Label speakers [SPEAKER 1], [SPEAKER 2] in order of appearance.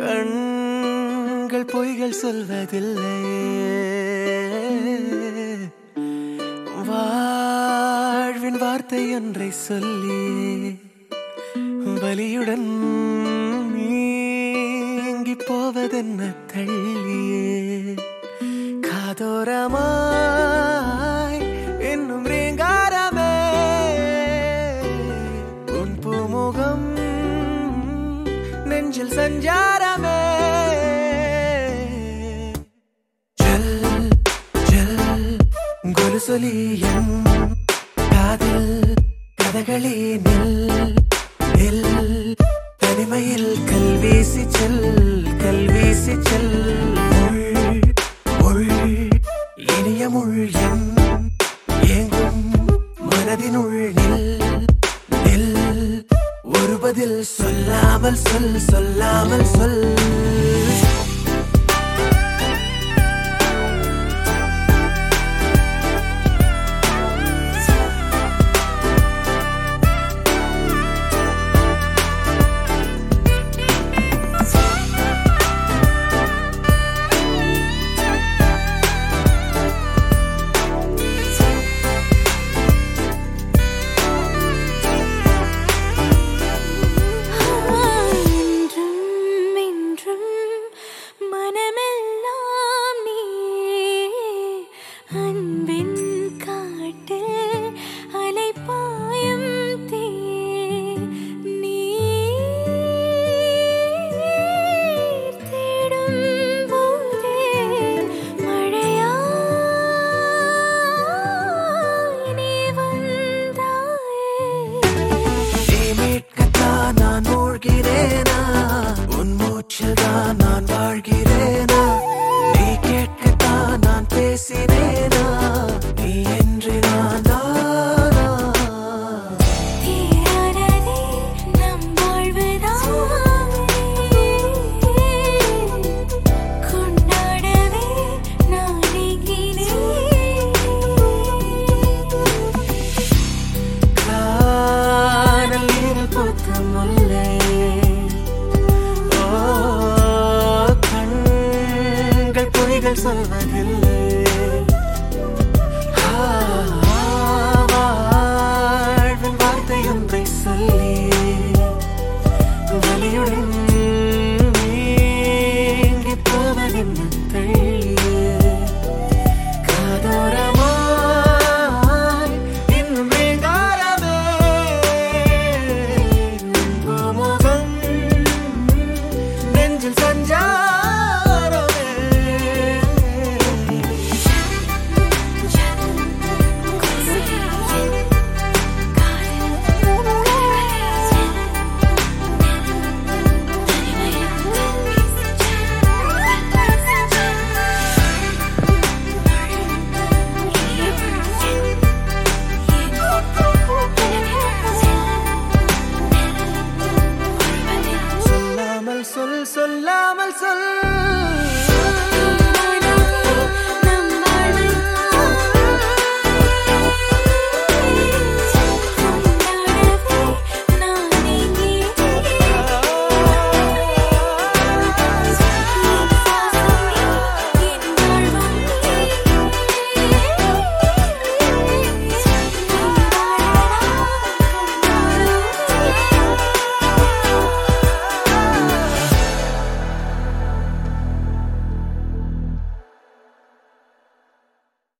[SPEAKER 1] கண்கள் பொய்கள் சொல்வதில்லை வாழ்வின் வார்த்தை ஒன்றை சொல்லி வலியுடன் நீங்கி போவதென்ன தள்ளியே காதோரமாய் இன்னும் ரீங்காரமே உன் பூமுகம் நெஞ்சில் சஞ்சாரமே ஜல் ஜல் கொலுசொலி என் காதில் கதகளி நில் நில் தனிமையில் கல்வீசி செல் கல்வீசி செல் முள் முள் இனிய முள் என் ஏங்கும் மனதினுள் நில் நில் ஒரு பதில் சொல்லாமல் சொல் சொல்லாமல் சொல்
[SPEAKER 2] என்றும் என்றும் மனமெல்லாம் நீ அன்பின் காட்டில் அலைப்பாயும் தீ நீர் தேடும் போதே மழையாய் நீ வந்தாயே
[SPEAKER 1] நீ மீட்கத்தான் நான் மூழ்கிறேனா உன் மூச்சில்தான் நான் வாழ்கிறேனா நீ கேட்கத்தான் நான் பேசினேனா நீ என்று நான் தானா
[SPEAKER 2] தீராததே நம் வாழ்வுதானே கொண்டாடவே நான் எங்கினேன்
[SPEAKER 1] காதல் நீரில் பூத்த முல்லை ஓ கண்கள் பொய்கள் சொல்வதில்லை ஆ, வாழ்வின் வார்த்தை ஒன்றை சொல்லி வலியுடன் நீங்கி போவதென்ன தள்ளியே காதோரமாய் இன்னும் ரீங்காரமே உன் முகம் நெஞ்சில் சஞ்சாரமே சொல்லாமல் சொல் சொல்லாமல் சொல்